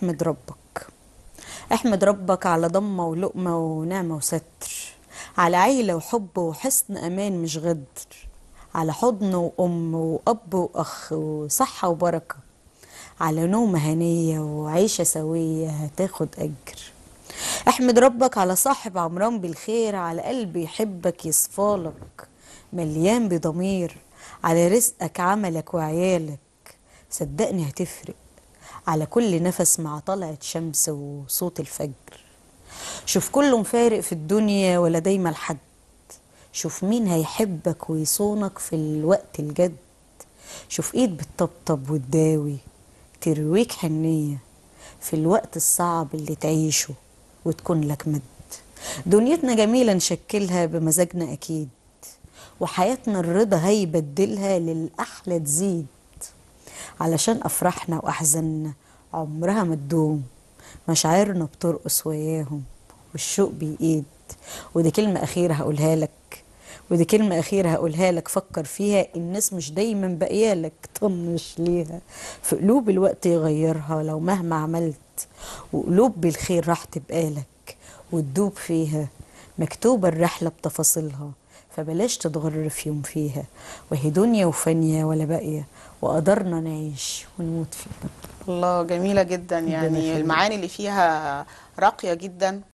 احمد ربك احمد ربك على ضمة ولقمة ونعمة وستر على عيلة وحب وحسن أمان مش غدر على حضن وأم وأب وأخ وصحة وبركة على نومة هنية وعيشة سوية هتاخد أجر احمد ربك على صاحب عمران بالخير على قلب يحبك يصفالك مليان بضمير على رزقك عملك وعيالك صدقني هتفرق على كل نفس مع طلعة شمس وصوت الفجر شوف كله مفارق في الدنيا ولا دايما لحد شوف مين هيحبك ويصونك في الوقت الجد شوف ايد بتطبطب وتداوي ترويك حنية في الوقت الصعب اللي تعيشه وتكون لك مد دنيتنا جميلة نشكلها بمزاجنا أكيد وحياتنا الرضا هيبدلها للأحلى تزيد علشان أفراحنا وأحزاننا عمرها ما تدوم مشاعرنا بترقص وياهم والشوق بيقيد ودي كلمة أخيرة هقولها لك ودي كلمة أخيرة هقولها لك فكر فيها الناس مش دايما باقيالك طنش ليها في قلوب الوقت يغيرها لو مهما عملت وقلوب بالخير راح تبقالك وتدوب فيها مكتوبة الرحلة بتفاصيلها فبلاش تتغر في يوم فيها وهي دنيا وفانية ولا باقية وقدرنا نعيش ونموت فيها الله جميلة جدا ربنا يعني يخليك. المعاني اللي فيها راقية جدا